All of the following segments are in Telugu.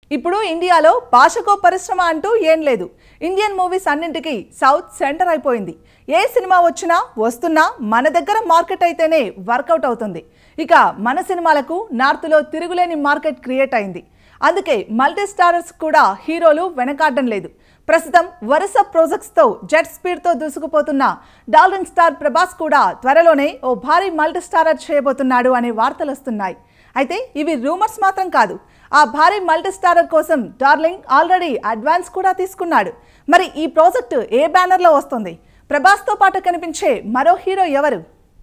ఇప్పుడు ఇండియాలో భాషకో పరిశ్రమ అంటూ ఏం లేదు ఇండియన్ మూవీస్ అన్నింటికి సౌత్ సెంటర్ అయిపోయింది ఏ సినిమా వచ్చినా వస్తున్నా మన దగ్గర మార్కెట్ అయితేనే వర్కౌట్ అవుతుంది ఇక మన సినిమాలకు నార్త్లో తిరుగులేని మార్కెట్ క్రియేట్ అయింది అందుకే మల్టీ స్టారర్స్ కూడా హీరోలు వెనకాడడం లేదు ప్రస్తుతం వరుస ప్రాజెక్ట్స్తో జెట్ స్పీడ్తో దూసుకుపోతున్న డార్లింగ్ స్టార్ ప్రభాస్ కూడా త్వరలోనే ఓ భారీ మల్టీ స్టారర్ చేయబోతున్నాడు అనే వార్తలు వస్తున్నాయి అయితే ఇవి రూమర్స్ మాత్రం కాదు ఆ భారీ మల్టీ స్టారర్ కోసం డార్లింగ్ ఆల్రెడీ అడ్వాన్స్ కూడా తీసుకున్నాడు మరి ఈ ప్రాజెక్టు ఏ బ్యానర్లో వస్తుంది ప్రభాస్తో పాటు కనిపించే మరో హీరో ఎవరు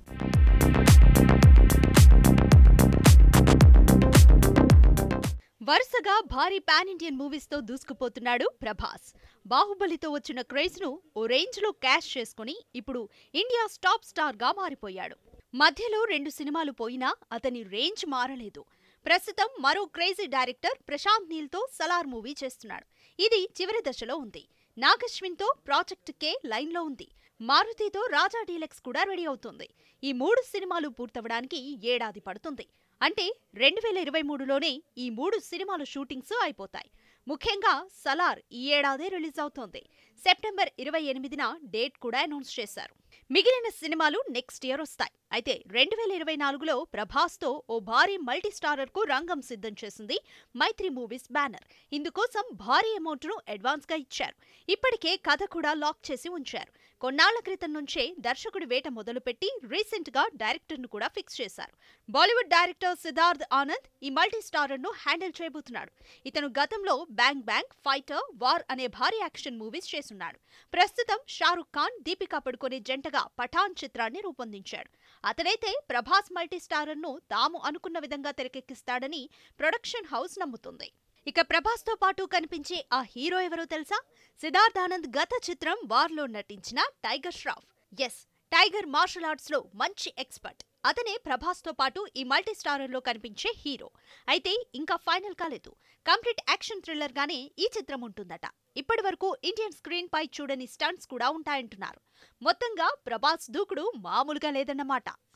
వరుసగా భారీ పాన్ ఇండియన్ మూవీస్ తో దూసుకుపోతున్నాడు ప్రభాస్ బాహుబలితో వచ్చిన క్రేజ్ ను ఓ రేంజ్ లో క్యాష్ చేసుకుని ఇప్పుడు ఇండియా టాప్ స్టార్ గా మారిపోయాడు మధ్యలో రెండు సినిమాలు పోయినా అతని రేంజ్ మారలేదు ప్రస్తుతం మరో క్రేజీ డైరెక్టర్ ప్రశాంత్ నీల్ తో సలార్ మూవీ చేస్తున్నాడు ఇది చివరి దశలో ఉంది నాగశ్విన్ తో ప్రాజెక్ట్ కే లైన్ లో ఉంది మారుతితో రాజా డీలక్స్ కూడా రెడీ అవుతుంది ఈ మూడు సినిమాలు పూర్తవడానికి ఏడాది పడుతుంది అంటే రెండు వేల ఇరవై మూడులోనే ఈ మూడు సినిమాల షూటింగ్స్ అయిపోతాయి ముఖ్యంగా సలార్ ఈ ఏడాదే రిలీజ్ అవుతోంది సెప్టెంబర్ ఇరవై ఎనిమిదిన డేట్ కూడా అనౌన్స్ చేశారు మిగిలిన సినిమాలు నెక్స్ట్ ఇయర్ వస్తాయి అయితే రెండు వేల ఇరవై నాలుగులో ప్రభాస్తో ఓ భారీ మల్టీ స్టారర్ కు రంగం సిద్ధం చేసింది మైత్రి మూవీస్ బ్యానర్ ఇందుకోసం భారీ అమౌంట్ ను అడ్వాన్స్ గా ఇచ్చారు ఇప్పటికే కథ కూడా లాక్ చేసి ఉంచారు కొన్నాళ్ల క్రితం నుంచే దర్శకుడి వేట మొదలుపెట్టి రీసెంట్ గా డైరెక్టర్ ను కూడా ఫిక్స్ చేశారు బాలీవుడ్ డైరెక్టర్ సిద్ధార్థ్ ఆనంద్ ఈ మల్టీ స్టారర్ ను హ్యాండిల్ చేయబోతున్నాడు ఇతను గతంలో బ్యాంగ్ బ్యాంగ్ ఫైటర్ వార్ అనే భారీ యాక్షన్ మూవీస్ చేసున్నాడు ప్రస్తుతం షారుఖ్ ఖాన్ దీపికా పడుకునే జంటగా పఠాన్ చిత్రాన్ని రూపొందించాడు అతనైతే ప్రభాస్ మల్టీ స్టారర్ ను తాము అనుకున్న విధంగా తెరకెక్కిస్తాడని ప్రొడక్షన్ హౌస్ నమ్ముతుంది ఇక ప్రభాస్ తో పాటు కనిపించే ఆ హీరో ఎవరో తెలుసా సిద్ధార్థ్ ఆనంద్ గత చిత్రం వార్లో నటించిన Tiger Shroff yes Tiger martial arts లో మంచి ఎక్స్పర్ట్ అతనే ప్రభాస్ తో పాటు ఈ మల్టీ స్టారర్ లో కనిపించే హీరో అయితే ఇంకా ఫైనల్ కాలేదు కంప్లీట్ యాక్షన్ థ్రిల్లర్ గానే ఈ చిత్రం ఉంటుందట ఇప్పటి వరకు ఇండియన్ స్క్రీన్ పై చూడని స్టంట్స్ కూడా ఉంటాయంటున్నారు మొత్తంగా ప్రభాస్ దూకుడు మామూలుగా లేదన్నమాట